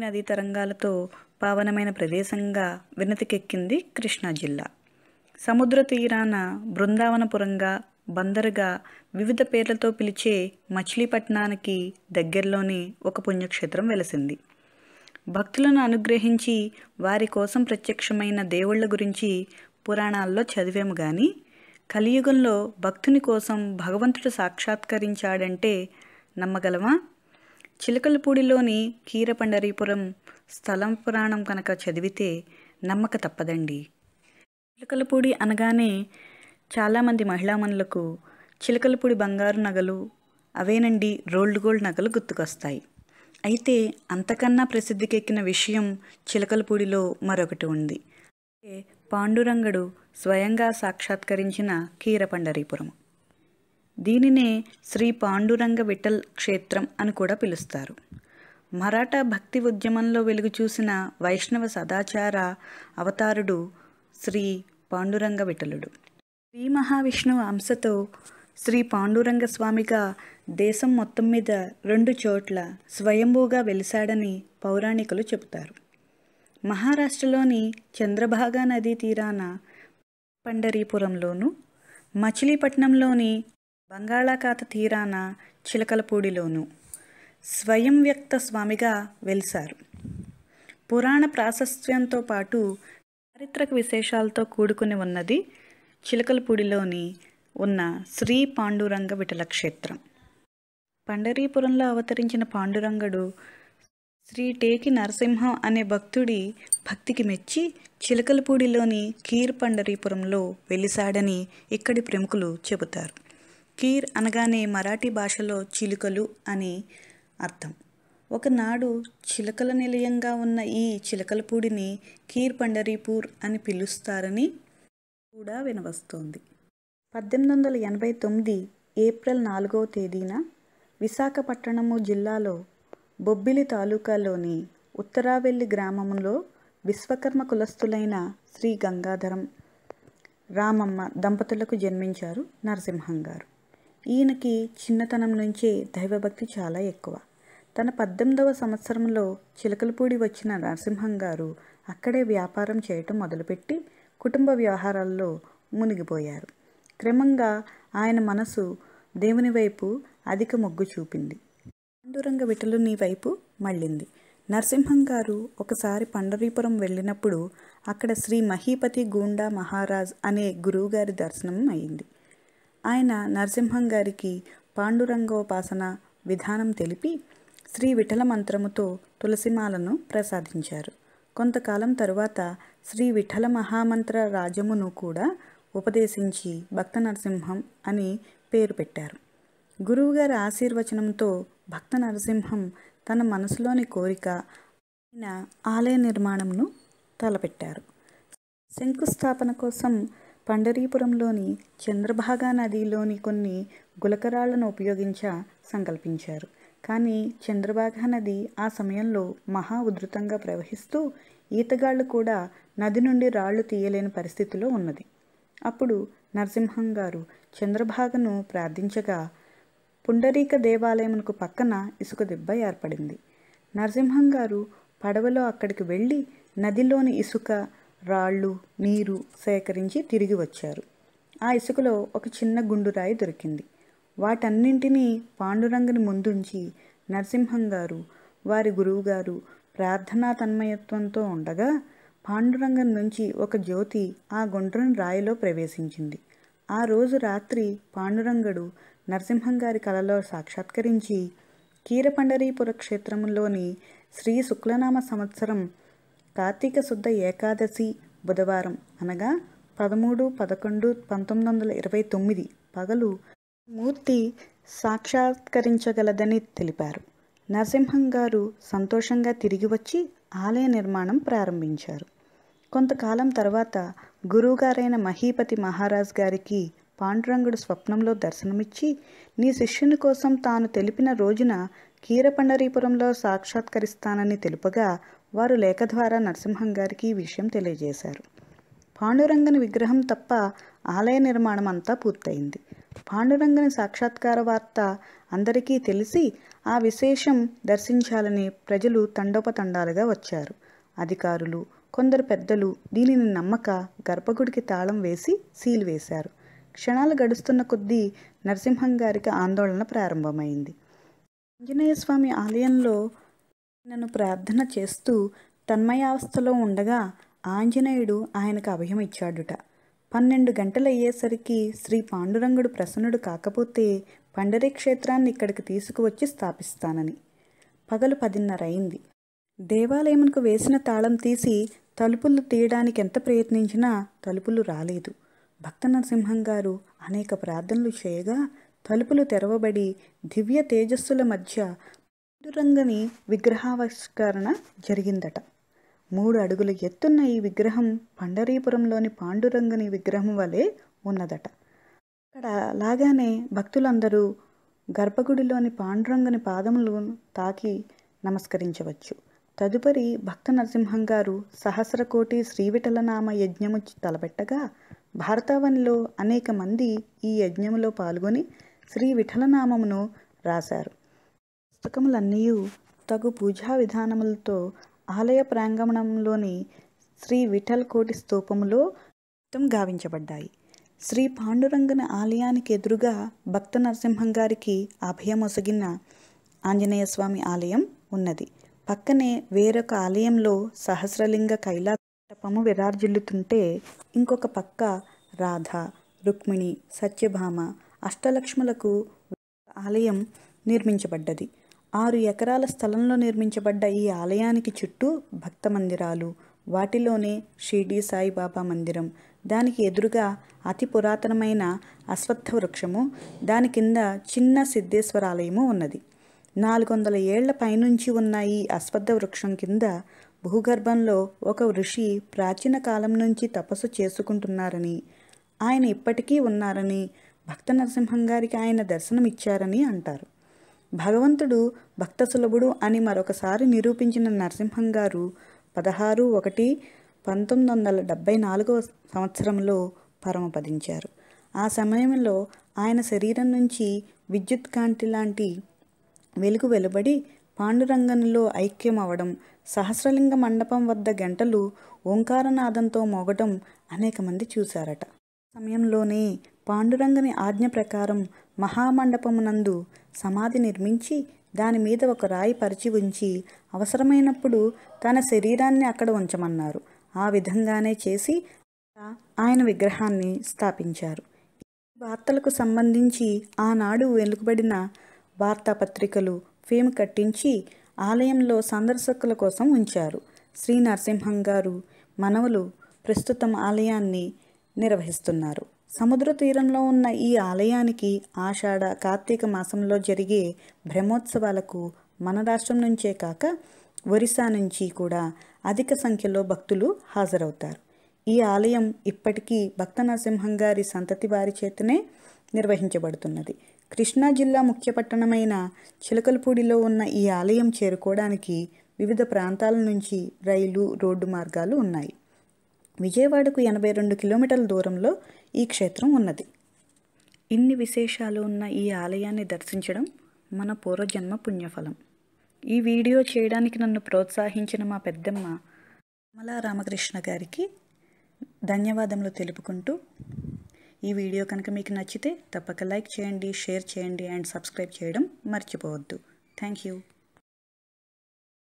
నదీ తరంగాలతో పావనమైన ప్రదేశంగా వినతికెక్కింది కృష్ణా జిల్లా సముద్ర తీరాన బృందావనపురంగా బందరుగా వివిధ పేర్లతో పిలిచే మచిలీపట్నానికి దగ్గరలోని ఒక పుణ్యక్షేత్రం వెలసింది భక్తులను అనుగ్రహించి వారి కోసం ప్రత్యక్షమైన దేవుళ్ళ గురించి పురాణాల్లో చదివాము కానీ కలియుగంలో భక్తుని కోసం భగవంతుడు సాక్షాత్కరించాడంటే నమ్మగలమా చిలకలపూడిలోని కీరపండరీపురం స్థలం పురాణం కనుక చదివితే నమ్మక తప్పదండి చిలకలపూడి అనగానే చాలామంది మహిళామణులకు చిలకలపూడి బంగారు నగలు అవేనండి రోల్డ్ గోల్డ్ నగలు గుర్తుకొస్తాయి అయితే అంతకన్నా ప్రసిద్ధికెక్కిన విషయం చిలకలపూడిలో మరొకటి ఉంది పాండురంగడు స్వయంగా సాక్షాత్కరించిన కీరపండరీపురం దీనినే శ్రీ పాండురంగ విఠల్ క్షేత్రం అని కూడా పిలుస్తారు మరాఠా భక్తి ఉద్యమంలో వెలుగు చూసిన వైష్ణవ సదాచార అవతారుడు శ్రీ పాండురంగ విఠలుడు శ్రీ మహావిష్ణువు అంశతో శ్రీ పాండురంగ స్వామిగా దేశం మొత్తం మీద రెండు చోట్ల స్వయంభూగా వెలిశాడని పౌరాణికులు చెబుతారు మహారాష్ట్రలోని చంద్రభాగా నదీ తీరాన పండరీపురంలోను మచిలీపట్నంలోని బంగాళాఖాత తీరాన చిలకలపూడిలోను స్వయం వ్యక్త స్వామిగా వెలిశారు పురాణ ప్రాశస్త్యంతో పాటు చారిత్రక విశేషాలతో కూడుకుని ఉన్నది చిలకలపూడిలోని ఉన్న శ్రీ పాండురంగ విఠల క్షేత్రం పండరీపురంలో అవతరించిన పాండురంగడు శ్రీ టేకి నరసింహం అనే భక్తుడి భక్తికి మెచ్చి చిలకలపూడిలోని కీర్ పండరీపురంలో వెలిసాడని ఇక్కడి ప్రముఖులు చెబుతారు కీర్ అనగానే మరాఠీ భాషలో చిలుకలు అని అర్థం ఒకనాడు చిలకల నిలయంగా ఉన్న ఈ చిలకలపూడిని కీర్ పండరీపూర్ అని పిలుస్తారని కూడా వినవస్తోంది పద్దెనిమిది వందల ఎనభై తొమ్మిది ఏప్రిల్ నాలుగవ తేదీన విశాఖపట్టణము జిల్లాలో బొబ్బిలి తాలూకాలోని ఉత్తరావెల్లి గ్రామంలో విశ్వకర్మ కులస్తులైన శ్రీ గంగాధరం రామమ్మ దంపతులకు జన్మించారు నరసింహం గారు ఈయనకి చిన్నతనం నుంచే దైవభక్తి చాలా ఎక్కువ తన పద్దెనిమిదవ సంవత్సరంలో చిలకలపూడి వచ్చిన నరసింహం గారు అక్కడే వ్యాపారం చేయటం మొదలుపెట్టి కుటుంబ వ్యవహారాల్లో మునిగిపోయారు క్రమంగా ఆయన మనసు దేవుని వైపు అధిక మొగ్గు చూపింది పాండురంగ విఠలుని వైపు మళ్ళింది నరసింహం గారు ఒకసారి పండరీపురం వెళ్ళినప్పుడు అక్కడ శ్రీ మహీపతి గూండా మహారాజ్ అనే గురువుగారి దర్శనం అయింది ఆయన నరసింహం గారికి పాండురంగోపాసన విధానం తెలిపి శ్రీ విఠల మంత్రముతో తులసిమాలను ప్రసాదించారు కొంతకాలం తరువాత శ్రీ విఠల మహామంత్ర రాజమును కూడా ఉపదేశించి భక్త నరసింహం అని పేరు పెట్టారు గురువుగారి ఆశీర్వచనంతో భక్త నరసింహం తన మనసులోని కోరిక ఆయన ఆలయ నిర్మాణంను తలపెట్టారు శంకుస్థాపన కోసం పండరీపురంలోని చంద్రభాగా నదిలోని కొన్ని గులకరాళ్లను ఉపయోగించ సంకల్పించారు కానీ చంద్రభాగా నది ఆ సమయంలో మహా ఉధృతంగా ప్రవహిస్తూ ఈతగాళ్లు కూడా నది నుండి రాళ్లు తీయలేని పరిస్థితిలో ఉన్నది అప్పుడు నరసింహం గారు చంద్రభాగను ప్రార్థించగా పుండరీక దేవాలయమునకు పక్కన ఇసుక దిబ్బ ఏర్పడింది నరసింహం గారు పడవలో అక్కడికి వెళ్ళి నదిలోని ఇసుక రాళ్ళు నీరు సేకరించి తిరిగి వచ్చారు ఆ ఇసుకలో ఒక చిన్న గుండురాయి దొరికింది వాటన్నింటినీ పాండురంగని ముందుంచి నరసింహం గారు వారి గురువుగారు ప్రార్థనా తన్మయత్వంతో ఉండగా పాండురంగం నుంచి ఒక జ్యోతి ఆ గుండ్రని రాయిలో ప్రవేశించింది ఆ రోజు రాత్రి పాండురంగడు నరసింహం గారి కలలో సాక్షాత్కరించి కీరపండరీపుర క్షేత్రంలోని శ్రీ శుక్లనామ సంవత్సరం కార్తీక శుద్ధ ఏకాదశి బుధవారం అనగా పదమూడు పదకొండు పంతొమ్మిది వందల ఇరవై తొమ్మిది పగలు మూర్తి సాక్షాత్కరించగలదని తెలిపారు నరసింహం గారు సంతోషంగా తిరిగి వచ్చి ఆలయ నిర్మాణం ప్రారంభించారు కొంతకాలం తర్వాత గురువుగారైన మహీపతి మహారాజ్ గారికి పాండురంగుడు స్వప్నంలో దర్శనమిచ్చి నీ శిష్యుని కోసం తాను తెలిపిన రోజున కీరపండరీపురంలో సాక్షాత్కరిస్తానని తెలుపగా వారు లేఖ ద్వారా నరసింహం గారికి ఈ విషయం తెలియజేశారు పాండురంగని విగ్రహం తప్ప ఆలయ నిర్మాణం అంతా పూర్తయింది పాండురంగని సాక్షాత్కార వార్త అందరికీ తెలిసి ఆ విశేషం దర్శించాలని ప్రజలు తండోపతండాలుగా వచ్చారు అధికారులు కొందరు పెద్దలు దీనిని నమ్మక గర్భగుడికి తాళం వేసి సీల్ వేశారు క్షణాలు గడుస్తున్న కొద్దీ నరసింహం గారికి ఆందోళన ప్రారంభమైంది ఆంజనేయ స్వామి ఆలయంలో నన్ను ప్రార్థన చేస్తూ తన్మయావస్థలో ఉండగా ఆంజనేయుడు ఆయనకు అభయం ఇచ్చాడుట పన్నెండు గంటలయ్యేసరికి శ్రీ పాండురంగుడు ప్రసన్నుడు కాకపోతే పండరీ క్షేత్రాన్ని ఇక్కడికి తీసుకువచ్చి స్థాపిస్తానని పగలు పదిన్నర అయింది దేవాలయంకు వేసిన తాళం తీసి తలుపులు తీయడానికి ఎంత ప్రయత్నించినా తలుపులు రాలేదు భక్త నరసింహం గారు అనేక ప్రార్థనలు చేయగా తలుపులు తెరవబడి దివ్య తేజస్సుల మధ్య పాండురంగని విగ్రహావిష్కరణ జరిగిందట మూడు అడుగుల ఎత్తున్న ఈ విగ్రహం పండరీపురంలోని పాండురంగని విగ్రహం వలె ఉన్నదట అక్కడ లాగానే భక్తులందరూ గర్భగుడిలోని పాండురంగని పాదములు తాకి నమస్కరించవచ్చు తదుపరి భక్త నరసింహం గారు సహస్రకోటి శ్రీవిఠలనామ యజ్ఞము తలపెట్టగా భారతావనిలో అనేక మంది ఈ యజ్ఞములో పాల్గొని శ్రీ విఠలనామమును రాశారు పుస్తకములన్నీ తగు పూజా విధానములతో ఆలయ ప్రాంగణంలోని శ్రీ విఠల్ కోటి స్తూపములో మొత్తం గావించబడ్డాయి శ్రీ పాండురంగన ఆలయానికి ఎదురుగా భక్త నరసింహం గారికి అభయమొసగిన ఆంజనేయ స్వామి ఆలయం ఉన్నది పక్కనే వేరొక ఆలయంలో సహస్రలింగ కైలాసపము విరార్జిల్లుతుంటే ఇంకొక పక్క రాధ రుక్మిణి సత్యభామ అష్టలక్ష్ములకు ఆలయం నిర్మించబడ్డది ఆరు ఎకరాల స్థలంలో నిర్మించబడ్డ ఈ ఆలయానికి చుట్టూ భక్త మందిరాలు వాటిలోనే షిర్డీ సాయిబాబా మందిరం దానికి ఎదురుగా అతి పురాతనమైన అశ్వత్థ వృక్షము దాని కింద చిన్న సిద్ధేశ్వరాలయము ఉన్నది నాలుగు వందల ఏళ్ల పైనుంచి ఉన్న ఈ అశ్వత్థ వృక్షం కింద భూగర్భంలో ఒక ఋషి ప్రాచీన కాలం నుంచి తపస్సు చేసుకుంటున్నారని ఆయన ఇప్పటికీ ఉన్నారని భక్త నరసింహం గారికి ఆయన దర్శనం ఇచ్చారని అంటారు భగవంతుడు భక్త సులభుడు అని మరొకసారి నిరూపించిన నరసింహం గారు పదహారు ఒకటి పంతొమ్మిది వందల డెబ్భై నాలుగవ సంవత్సరంలో పరమపదించారు ఆ సమయంలో ఆయన శరీరం నుంచి విద్యుత్ కాంతి లాంటి వెలుగు వెలువడి పాండురంగంలో ఐక్యం అవడం సహస్రలింగ మండపం వద్ద గంటలు ఓంకారనాదంతో మోగటం అనేక మంది చూశారట సమయంలోనే పాండురంగని ఆజ్ఞ ప్రకారం మహామండపమునందు సమాధి నిర్మించి దాని మీద ఒక రాయి పరిచి ఉంచి అవసరమైనప్పుడు తన శరీరాన్ని అక్కడ ఉంచమన్నారు ఆ విధంగానే చేసి ఆయన విగ్రహాన్ని స్థాపించారు ఈ వార్తలకు సంబంధించి ఆనాడు వెలువబడిన వార్తాపత్రికలు ఫేమ్ కట్టించి ఆలయంలో సందర్శకుల కోసం ఉంచారు శ్రీ నరసింహం గారు మనవలు ప్రస్తుతం ఆలయాన్ని నిర్వహిస్తున్నారు సముద్ర తీరంలో ఉన్న ఈ ఆలయానికి ఆషాఢ కార్తీక మాసంలో జరిగే బ్రహ్మోత్సవాలకు మన రాష్ట్రం నుంచే కాక ఒరిస్సా నుంచి కూడా అధిక సంఖ్యలో భక్తులు హాజరవుతారు ఈ ఆలయం ఇప్పటికీ భక్త నరసింహం గారి సంతతి వారి చేతనే నిర్వహించబడుతున్నది కృష్ణా జిల్లా ముఖ్య పట్టణమైన చిలకలపూడిలో ఉన్న ఈ ఆలయం చేరుకోవడానికి వివిధ ప్రాంతాల నుంచి రైలు రోడ్డు మార్గాలు ఉన్నాయి విజయవాడకు ఎనభై రెండు కిలోమీటర్ల దూరంలో ఈ క్షేత్రం ఉన్నది ఇన్ని విశేషాలు ఉన్న ఈ ఆలయాన్ని దర్శించడం మన పూర్వజన్మ పుణ్యఫలం ఈ వీడియో చేయడానికి నన్ను ప్రోత్సహించిన మా పెద్దమ్మ కమలా రామకృష్ణ గారికి ధన్యవాదములు తెలుపుకుంటూ ఈ వీడియో కనుక మీకు నచ్చితే తప్పక లైక్ చేయండి షేర్ చేయండి అండ్ సబ్స్క్రైబ్ చేయడం మర్చిపోవద్దు థ్యాంక్ యూ